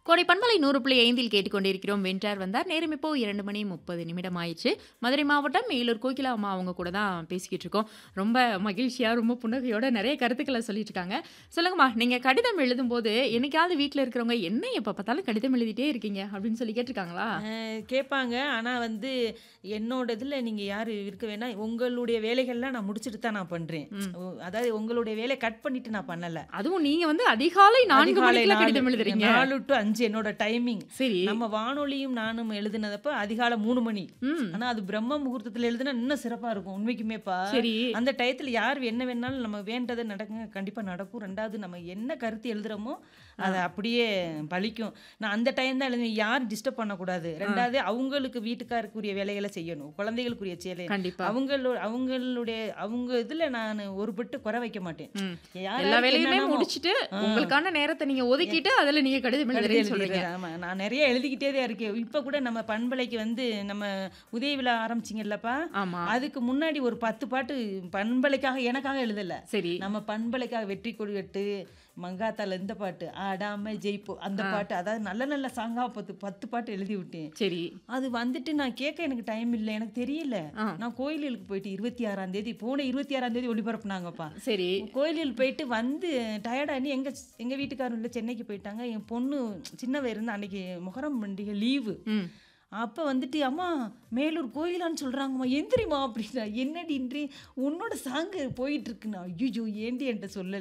கோடை பண்பலை நூறு புள்ளி ஐந்தில் கேட்டுக்கொண்டிருக்கிறோம் வென்றார் வந்தார் நேரம் இப்போ இரண்டு மணி முப்பது நிமிடம் ஆயிடுச்சு மதுரை மாவட்டம் மேலூர் கோகிலா அம்மா அவங்க கூட தான் பேசிக்கிட்டு இருக்கோம் ரொம்ப மகிழ்ச்சியா ரொம்ப புன்னகையோட நிறைய கருத்துக்களை சொல்லிட்டு இருக்காங்க சொல்லுங்கம்மா நீங்க கடிதம் எழுதும் போது என்னைக்காவது வீட்டில் இருக்கிறவங்க என்ன எப்ப பார்த்தாலும் கடிதம் எழுதிட்டே இருக்கீங்க அப்படின்னு சொல்லி கேட்டிருக்காங்களா அஹ் கேட்பாங்க ஆனால் வந்து என்னோட இதில் நீங்கள் யார் இருக்க வேணாம் உங்களுடைய வேலைகள்லாம் நான் முடிச்சுட்டு தான் நான் பண்ணுறேன் அதாவது உங்களுடைய வேலையை கட் பண்ணிட்டு நான் பண்ணலை அதுவும் நீங்க வந்து அதிகாலை நான்கு அதிகாலை மணிக்குள்ள நாலு- கடிதம் எழுதுறீங்க நாலு டு அஞ்சு என்னோட டைமிங் சரி நம்ம வானொலியும் நானும் எழுதுனதப்ப அதிகாலை மூணு மணி ம் ஆனா அது பிரம்ம முகூர்த்தத்துல எழுதுனா இன்னும் சிறப்பா இருக்கும் உண்மைக்குமேப்பா சரி அந்த டயத்துல யார் என்ன வேணாலும் நம்ம வேண்டது நடக்குங்க கண்டிப்பா நடக்கும் ரெண்டாவது நம்ம என்ன கருத்து எழுதுறோமோ அது அப்படியே பலிக்கும் நான் அந்த டைம் தான் எழுதுவேன் யாரும் டிஸ்டர்ப் பண்ணக்கூடாது ரெண்டாவது அவங்களுக்கு வீட்டுக்காருக்குரிய வேலைகளை செய்யணும் குழந்தைகளுக்குரிய சேலை கண்டிப்பா அவங்களோட அவங்களுடைய அவங்க இதுல நான் ஒரு பட்டு குறை வைக்க மாட்டேன் ம். யார் எல்லா யாருக்கு வேலையுமே என்னென்னமோ. முடிச்சிட்டு உங்களுக்கான நேரத்தை நீங்க ஒதுக்கிட்டு அதுல நீங்க கடிதம் கடிதம் எழுதுறேன்னு சொல்றீங்க எழுதிடுறேன். ஆமா நான் நிறைய எழுதிக்கிட்டே தான் இருக்கேன் இப்போ கூட நம்ம பண்பலைக்கு வந்து நம்ம உதய விழா ஆரம்பிச்சிங்கல்லப்பா ஆமா அதுக்கு முன்னாடி ஒரு பத்து பாட்டு பண்பலைக்காக எனக்காக எழுதல சரி நம்ம பண்பலைக்காக வெற்றி கொடி வெட்டு மங்காத்தால இந்த பாட்டு ஆடாம ஜெயிப்போ அந்த பாட்டு அதாவது நல்ல நல்ல சாங்கா பத்து பத்து பாட்டு எழுதி விட்டேன் சரி அது வந்துட்டு நான் கேட்க எனக்கு டைம் இல்லை எனக்கு தெரியல ஆ. நான் கோயிலுக்கு போயிட்டு இருபத்தி ஆறாம் தேதி போன இருபத்தி ஆறாம் தேதி ஒளிபரப்புனாங்கப்பா சரி கோயிலில் போயிட்டு வந்து டயர்டாகி எங்க எங்க வீட்டுக்காரர் இல்லை சென்னைக்கு போயிட்டாங்க என் பொண்ணு சின்னவ இருந்து அன்னைக்கு முகரம் பண்டிகை லீவு ம் அப்போ வந்துட்டு அம்மா மேலூர் கோயிலான்னு சொல்கிறாங்கம்மா எந்திரிம்மா அப்படின்னா என்னடின்றி உன்னோட சாங்கு போயிட்டு இருக்குண்ணா ஐயோ ஏண்டி என்கிட்ட சொல்லல